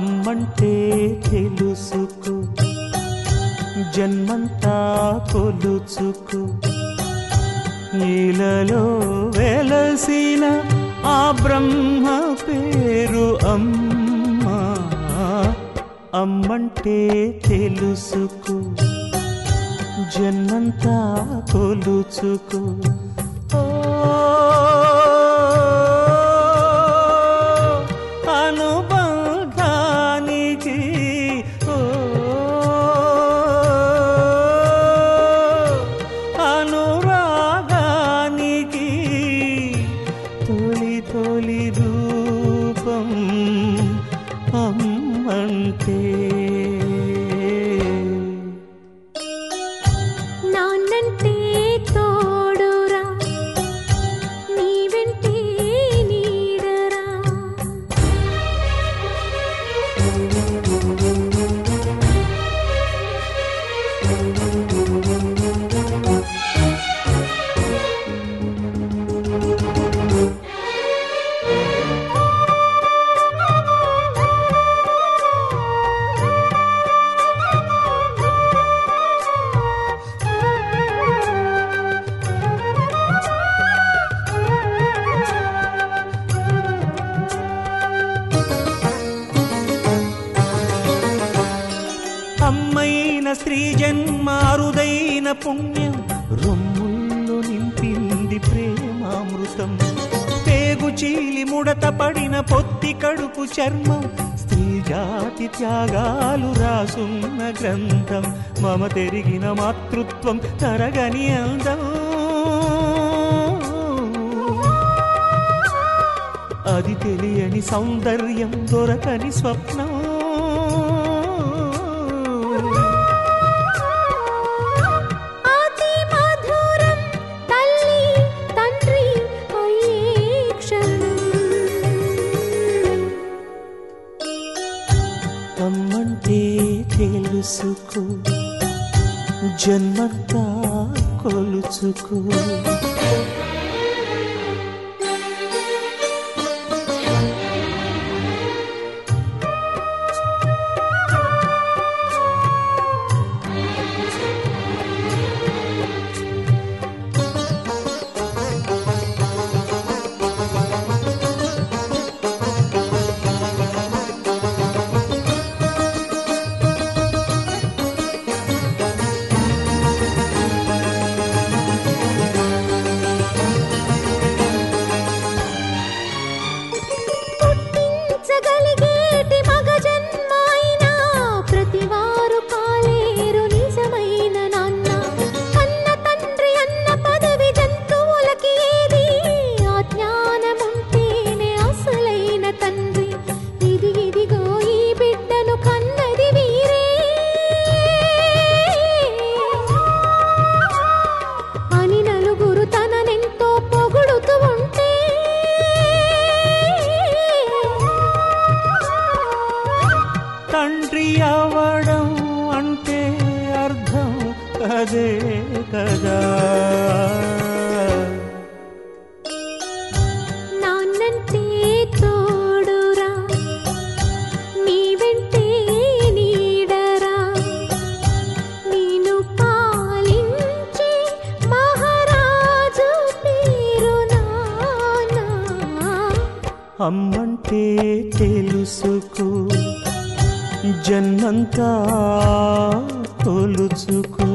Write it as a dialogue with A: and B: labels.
A: అమ్మంటే తెలుసుకో జన్మంతా కొలుచుకు నీలలో వెలసిన ఆ బ్రహ్మ పేరు అమ్మా అమ్మంటే తెలుసుకో జన్మంతా కొలుచుకు ఓ అనుబంధానికి ఓ అనురాగానికి తొలి తొలి రూపం అమ్మంటే
B: నాన్నంటే తోడురా నీ వెంటే నీడరా
A: అమ్మైన స్త్రీ జన్మ అరుదైన పుణ్యం రొమ్ముల్లో నింపింది ప్రేమామృతం పేగు చీలి ముడత పడిన పొత్తి కడుపు చర్మం స్త్రీ జాతి త్యాగాలు రాసున్న గ్రంథం మమ తెరిగిన మాతృత్వం తరగని అందం అది తెలియని సౌందర్యం దొరకని స్వప్నం
B: అతి మధురం తల్లి తండ్రి అయ్యే క్షణం
A: అమ్మంటే తెలుసుకో జన్మంతా కొలుచుకో
B: పుట్టించగలిగేటి మగ జన్మ అయినా ప్రతివారు కాలేరు నిజమైన నాన్న కన్న తండ్రి అన్న పదవి జంతువులకి ఏది ఆ జ్ఞానముంటేనే అసలైన తండ్రి ఇది ఇదిగో ఈ బిడ్డను కన్నది వీరే అని నలుగురు తననెంతో పొగుడుతూ ఉంటే
A: తండ్రి అవడం అంటే అర్థం అదే కదా
B: నాన్నంటే తోడురా నీ వెంటే నీడరా నేను పాలించే మహారాజు పేరు నాన్న
A: అమ్మంటే తెలుసుకో జన్మంతా కొలుచుకో